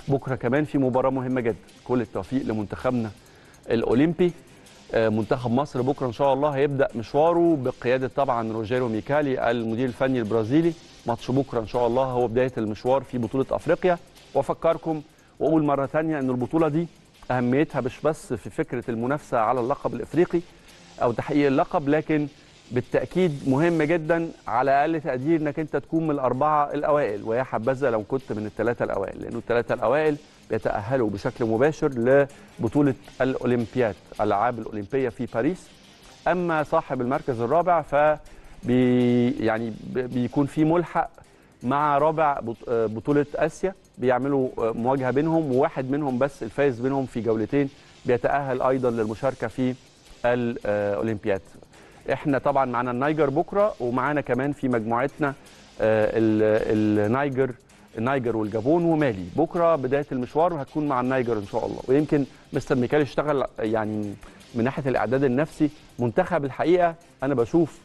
بكره كمان في مباراه مهمه جدا كل التوفيق لمنتخبنا الاولمبي آه، منتخب مصر بكره ان شاء الله هيبدا مشواره بقياده طبعا روجيرو ميكالي المدير الفني البرازيلي ماتش بكره ان شاء الله هو بدايه المشوار في بطوله افريقيا وافكركم واقول مره ثانيه ان البطوله دي اهميتها مش بس في فكره المنافسه على اللقب الافريقي او تحقيق اللقب لكن بالتاكيد مهم جدا على اقل تقدير انك انت تكون من الاربعه الاوائل ويا حبذا لو كنت من الثلاثه الاوائل لانه الثلاثه الاوائل بيتاهلوا بشكل مباشر لبطوله الاولمبياد الالعاب الاولمبيه في باريس اما صاحب المركز الرابع ف بي يعني بيكون في ملحق مع رابع بط- آه، بطوله اسيا بيعملوا آه، مواجهه بينهم وواحد منهم بس الفائز بينهم في جولتين بيتاهل ايضا للمشاركه في الاولمبياد احنا طبعا معانا النيجر بكره ومعانا كمان في مجموعتنا آه، ال- النيجر النيجر والجابون ومالي بكره بدايه المشوار وهتكون مع النيجر ان شاء الله ويمكن مستر ميكال اشتغل يعني من ناحيه الاعداد النفسي منتخب الحقيقه انا بشوف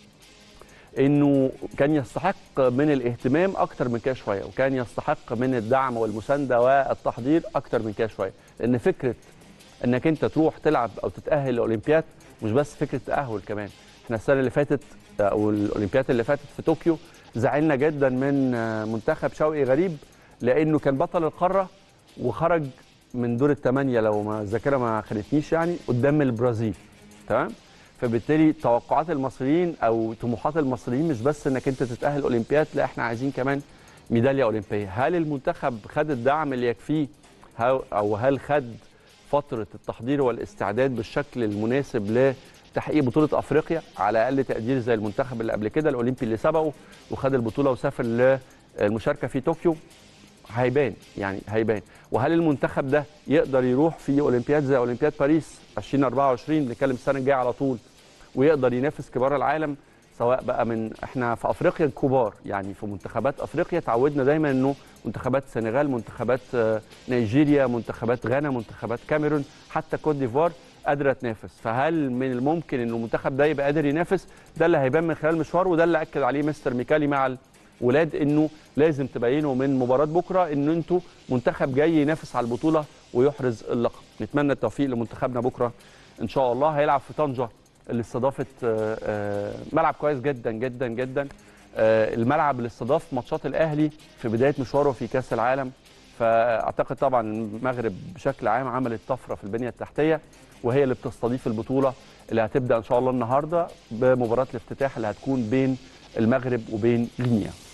انه كان يستحق من الاهتمام اكتر من كده شويه وكان يستحق من الدعم والمسانده والتحضير اكتر من كده شويه لان فكره انك انت تروح تلعب او تتاهل الاولمبياد مش بس فكره تاهل كمان احنا السنه اللي فاتت او الاولمبياد اللي فاتت في طوكيو زعلنا جدا من منتخب شوقي غريب لانه كان بطل القاره وخرج من دور الثمانيه لو ما الذاكره ما خانتنيش يعني قدام البرازيل تمام فبالتالي توقعات المصريين او طموحات المصريين مش بس انك انت تتاهل اولمبياد لا احنا عايزين كمان ميداليه اولمبيه هل المنتخب خد الدعم اللي يكفيه هل- او هل خد فتره التحضير والاستعداد بالشكل المناسب لتحقيق بطوله افريقيا على اقل تقدير زي المنتخب اللي قبل كده الاولمبي اللي سبقه وخد البطوله وسافر للمشاركه في طوكيو هيبان يعني هيبان وهل المنتخب ده يقدر يروح في اولمبياد زي اولمبياد باريس 2024 بنتكلم السنه الجايه على طول ويقدر ينافس كبار العالم سواء بقى من احنا في افريقيا الكبار يعني في منتخبات افريقيا تعودنا دايما انه منتخبات السنغال منتخبات آه، نيجيريا منتخبات غانا منتخبات كاميرون حتى كوت ديفوار قادره تنافس فهل من الممكن ان المنتخب ده يبقى قادر ينافس ده اللي هيبان من خلال المشوار وده اللي اكد عليه مستر ميكالي مع الولاد انه لازم تبينوا من مباراه بكره ان انتوا منتخب جاي ينافس على البطوله ويحرز اللقب نتمنى التوفيق لمنتخبنا بكره ان شاء الله هيلعب في طنجه اللي استضافت آه، آه، ملعب كويس جدا جدا جدا آه، الملعب اللي استضاف ماتشات الاهلي في بدايه مشواره في كاس العالم فاعتقد طبعا المغرب بشكل عام عملت طفره في البنيه التحتيه وهي اللي بتستضيف البطوله اللي هتبدا ان شاء الله النهارده بمباراه الافتتاح اللي هتكون بين المغرب وبين غينيا